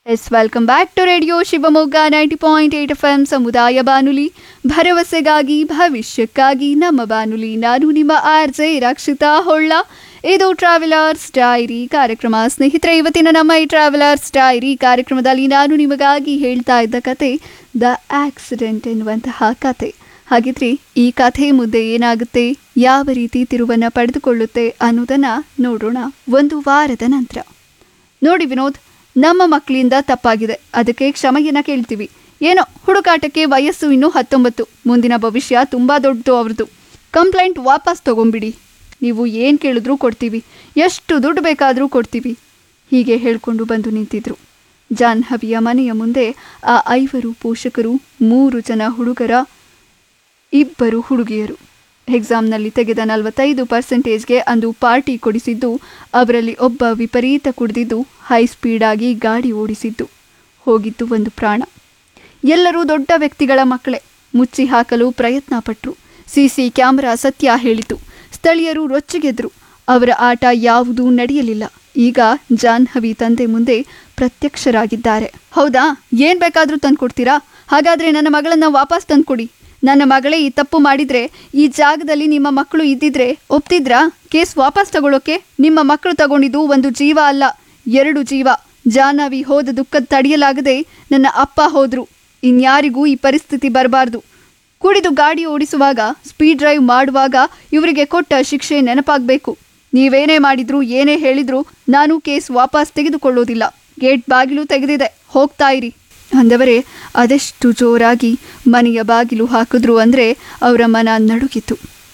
S welcome back to radio Shivamogga ninety point eight F M ಸಮುದಾಯ ಬಾನುಲಿ ಭರವಸೆಗಾಗಿ ಭವಿಷ್ಯಕ್ಕಾಗಿ ನಮ್ಮ ಬಾನುಲಿ ನಾನು ನಿಮ್ಮ ಆರ್ ಜೆ ರಕ್ಷಿತಾ ಹೊಳ್ಳ ಇದು ಟ್ರಾವೆಲರ್ಸ್ ಡೈರಿ ಕಾರ್ಯಕ್ರಮ ಸ್ನೇಹಿತರೆ ಇವತ್ತಿನ ನಮ್ಮ ಈ ಟ್ರಾವೆಲರ್ಸ್ ಡೈರಿ ಕಾರ್ಯಕ್ರಮದಲ್ಲಿ ನಾನು ನಿಮಗಾಗಿ ಹೇಳ್ತಾ ಇದ್ದ ಕತೆ ದ ಆಕ್ಸಿಡೆಂಟ್ ಎನ್ನುವಂತಹ ಕತೆ ಹಾಗಿದ್ರೆ ಈ ಕಥೆ ಮುಂದೆ ಏನಾಗುತ್ತೆ ಯಾವ ರೀತಿ ತಿರುವನ್ನ ಪಡೆದುಕೊಳ್ಳುತ್ತೆ ಅನ್ನೋದನ್ನ ನೋಡೋಣ ಒಂದು ವಾರದ ನಂತರ ನೋಡಿ ವಿನೋದ್ ನಮ್ಮ ಮಕ್ಕಳಿಂದ ತಪ್ಪಾಗಿದೆ ಅದಕ್ಕೆ ಕ್ಷಮೆಯನ್ನ ಕೇಳ್ತೀವಿ ಏನೋ ಹುಡುಕಾಟಕ್ಕೆ ವಯಸ್ಸು ಇನ್ನೂ ಹತ್ತೊಂಬತ್ತು ಮುಂದಿನ ಭವಿಷ್ಯ ತುಂಬ ದೊಡ್ಡದು ಅವ್ರದ್ದು ಕಂಪ್ಲೇಂಟ್ ವಾಪಸ್ ತಗೊಂಬಿಡಿ ನೀವು ಏನು ಕೇಳಿದ್ರೂ ಕೊಡ್ತೀವಿ ಎಷ್ಟು ದುಡ್ಡು ಬೇಕಾದರೂ ಕೊಡ್ತೀವಿ ಹೀಗೆ ಹೇಳ್ಕೊಂಡು ಬಂದು ನಿಂತಿದ್ರು ಜಾಹ್ನವಿಯ ಮನೆಯ ಮುಂದೆ ಆ ಐವರು ಪೋಷಕರು ಮೂರು ಜನ ಹುಡುಗರ ಇಬ್ಬರು ಹುಡುಗಿಯರು ಎಕ್ಸಾಮ್ನಲ್ಲಿ ತೆಗೆದ ನಲವತ್ತೈದು ಪರ್ಸೆಂಟೇಜ್ಗೆ ಅಂದು ಪಾರ್ಟಿ ಕೊಡಿಸಿದ್ದು ಅವರಲ್ಲಿ ಒಬ್ಬ ವಿಪರೀತ ಕುಡಿದಿದ್ದು ಹೈ ಸ್ಪೀಡಾಗಿ ಗಾಡಿ ಓಡಿಸಿದ್ದು ಹೋಗಿದ್ದು ಒಂದು ಪ್ರಾಣ ಎಲ್ಲರೂ ದೊಡ್ಡ ವ್ಯಕ್ತಿಗಳ ಮಕ್ಕಳೇ ಮುಚ್ಚಿ ಹಾಕಲು ಪ್ರಯತ್ನ ಪಟ್ಟರು ಸಿಸಿ ಕ್ಯಾಮೆರಾ ಸತ್ಯ ಹೇಳಿತು ಸ್ಥಳೀಯರು ರೊಚ್ಚಿಗೆದ್ರು ಅವರ ಆಟ ಯಾವುದೂ ನಡೆಯಲಿಲ್ಲ ಈಗ ಜಾಹ್ನವಿ ತಂದೆ ಮುಂದೆ ಪ್ರತ್ಯಕ್ಷರಾಗಿದ್ದಾರೆ ಹೌದಾ ಏನ್ ಬೇಕಾದ್ರೂ ತಂದ್ಕೊಡ್ತೀರಾ ಹಾಗಾದ್ರೆ ನನ್ನ ಮಗಳನ್ನ ವಾಪಸ್ ತಂದ್ಕೊಡಿ ನನ್ನ ಮಗಳೇ ಈ ತಪ್ಪು ಮಾಡಿದ್ರೆ ಈ ಜಾಗದಲ್ಲಿ ನಿಮ್ಮ ಮಕ್ಕಳು ಇದ್ದಿದ್ರೆ ಒಪ್ತಿದ್ರಾ ಕೇಸ್ ವಾಪಸ್ ತಗೊಳ್ಳೋಕೆ ನಿಮ್ಮ ಮಕ್ಕಳು ತಗೊಂಡಿದ್ದು ಒಂದು ಜೀವ ಅಲ್ಲ ಎರಡು ಜೀವ ಜಾಹ್ನವಿ ಹೋದ ದುಃಖ ತಡೆಯಲಾಗದೆ ನನ್ನ ಅಪ್ಪ ಹೋದ್ರು ಇನ್ಯಾರಿಗೂ ಈ ಪರಿಸ್ಥಿತಿ ಬರಬಾರ್ದು ಕುಡಿದು ಗಾಡಿ ಓಡಿಸುವಾಗ ಸ್ಪೀಡ್ ಡ್ರೈವ್ ಮಾಡುವಾಗ ಇವರಿಗೆ ಕೊಟ್ಟ ಶಿಕ್ಷೆ ನೆನಪಾಗಬೇಕು ನೀವೇನೇ ಮಾಡಿದ್ರು ಏನೇ ಹೇಳಿದ್ರು ನಾನು ಕೇಸ್ ವಾಪಸ್ ತೆಗೆದುಕೊಳ್ಳೋದಿಲ್ಲ ಗೇಟ್ ಬಾಗಿಲು ತೆಗೆದಿದೆ ಹೋಗ್ತಾ ಇರಿ ಅಂದವರೇ ಅದೆಷ್ಟು ಜೋರಾಗಿ ಮನೆಯ ಬಾಗಿಲು ಹಾಕಿದ್ರು ಅಂದರೆ ಅವರ ಮನ ನಡುಗಿತು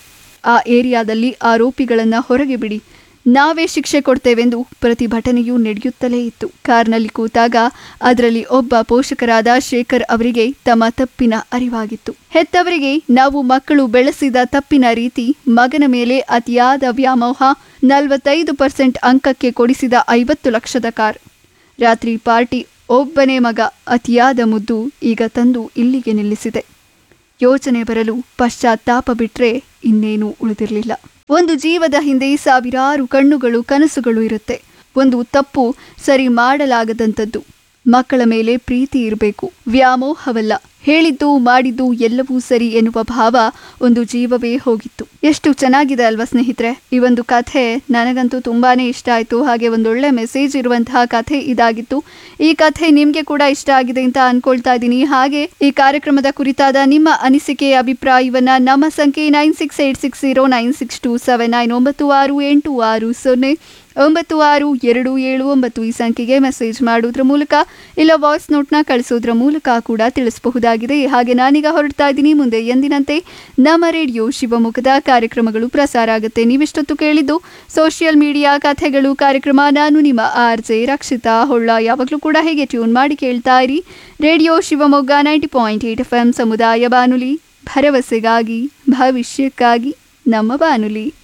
ಆ ಏರಿಯಾದಲ್ಲಿ ಆರೋಪಿಗಳನ್ನು ಹೊರಗೆ ಬಿಡಿ ನಾವೇ ಶಿಕ್ಷೆ ಕೊಡ್ತೇವೆಂದು ಪ್ರತಿಭಟನೆಯೂ ನಡೆಯುತ್ತಲೇ ಇತ್ತು ಕಾರ್ನಲ್ಲಿ ಕೂತಾಗ ಅದರಲ್ಲಿ ಒಬ್ಬ ಪೋಷಕರಾದ ಶೇಖರ್ ಅವರಿಗೆ ತಮ್ಮ ತಪ್ಪಿನ ಅರಿವಾಗಿತ್ತು ಹೆತ್ತವರಿಗೆ ನಾವು ಮಕ್ಕಳು ಬೆಳೆಸಿದ ತಪ್ಪಿನ ರೀತಿ ಮಗನ ಮೇಲೆ ಅತಿಯಾದ ವ್ಯಾಮೋಹ ನಲವತ್ತೈದು ಪರ್ಸೆಂಟ್ ಅಂಕಕ್ಕೆ ಕೊಡಿಸಿದ ಐವತ್ತು ಲಕ್ಷದ ಕಾರ್ ರಾತ್ರಿ ಪಾರ್ಟಿ ಒಬ್ಬನೇ ಮಗ ಅತಿಯಾದ ಮುದ್ದು ಈಗ ತಂದು ಇಲ್ಲಿಗೆ ನಿಲ್ಲಿಸಿದೆ ಯೋಚನೆ ಬರಲು ಪಶ್ಚಾತ್ತಾಪ ಬಿಟ್ರೆ ಇನ್ನೇನೂ ಉಳಿದಿರಲಿಲ್ಲ ಒಂದು ಜೀವದ ಹಿಂದೆ ಸಾವಿರಾರು ಕಣ್ಣುಗಳು ಕನಸುಗಳು ಇರುತ್ತೆ ಒಂದು ತಪ್ಪು ಸರಿ ಮಾಡಲಾಗದಂಥದ್ದು ಮಕ್ಕಳ ಮೇಲೆ ಪ್ರೀತಿ ಇರಬೇಕು ವ್ಯಾಮೋಹವಲ್ಲ ಹೇಳಿದ್ದು ಮಾಡಿದ್ದು ಎಲ್ಲವೂ ಸರಿ ಎನ್ನುವ ಭಾವ ಒಂದು ಜೀವವೇ ಹೋಗಿತ್ತು ಎಷ್ಟು ಚೆನ್ನಾಗಿದೆ ಅಲ್ವಾ ಸ್ನೇಹಿತರೆ ಈ ಒಂದು ಕಥೆ ನನಗಂತೂ ತುಂಬಾನೇ ಇಷ್ಟ ಆಯಿತು ಹಾಗೆ ಒಂದೊಳ್ಳೆ ಮೆಸೇಜ್ ಇರುವಂತಹ ಕಥೆ ಇದಾಗಿತ್ತು ಈ ಕಥೆ ನಿಮಗೆ ಕೂಡ ಇಷ್ಟ ಆಗಿದೆ ಅಂತ ಅನ್ಕೊಳ್ತಾ ಇದ್ದೀನಿ ಹಾಗೆ ಈ ಕಾರ್ಯಕ್ರಮದ ಕುರಿತಾದ ನಿಮ್ಮ ಅನಿಸಿಕೆ ಅಭಿಪ್ರಾಯವನ್ನ ನಮ್ಮ ಸಂಖ್ಯೆ nine six eight six zero nine six two seven nine ಒಂಬತ್ತು ಆರು ಎಂಟು ಆರು ಸೊನ್ನೆ ಒಂಬತ್ತು ಆರು ಎರಡು ಏಳು ಒಂಬತ್ತು ಈ ಸಂಖ್ಯೆಗೆ ಮೆಸೇಜ್ ಮಾಡೋದ್ರ ಮೂಲಕ ಇಲ್ಲ ವಾಯ್ಸ್ ನೋಟ್ನ ಕಳಿಸೋದ್ರ ಮೂಲಕ ಕೂಡ ತಿಳಿಸಬಹುದಾಗಿದೆ ಹಾಗೆ ನಾನೀಗ ಹೊರಡ್ತಾ ಇದ್ದೀನಿ ಮುಂದೆ ಎಂದಿನಂತೆ ನಮ್ಮ ರೇಡಿಯೋ ಶಿವಮೊಗ್ಗದ ಕಾರ್ಯಕ್ರಮಗಳು ಪ್ರಸಾರ ಆಗುತ್ತೆ ನೀವಿಷ್ಟೊತ್ತು ಕೇಳಿದ್ದು ಸೋಷಿಯಲ್ ಮೀಡಿಯಾ ಕಥೆಗಳು ಕಾರ್ಯಕ್ರಮ ನಾನು ನಿಮ್ಮ ಆರ್ ಜೆ ರಕ್ಷಿತಾ ಹೊಳ್ಳ ಯಾವಾಗಲೂ ಕೂಡ ಹೇಗೆ ಟ್ಯೂನ್ ಮಾಡಿ ಕೇಳ್ತಾ ಇರಿ radio Shivamogga ninety point eight F M ಸಮುದಾಯ ಬಾನುಲಿ ಭರವಸೆಗಾಗಿ ಭವಿಷ್ಯಕ್ಕಾಗಿ ನಮ್ಮ ಬಾನುಲಿ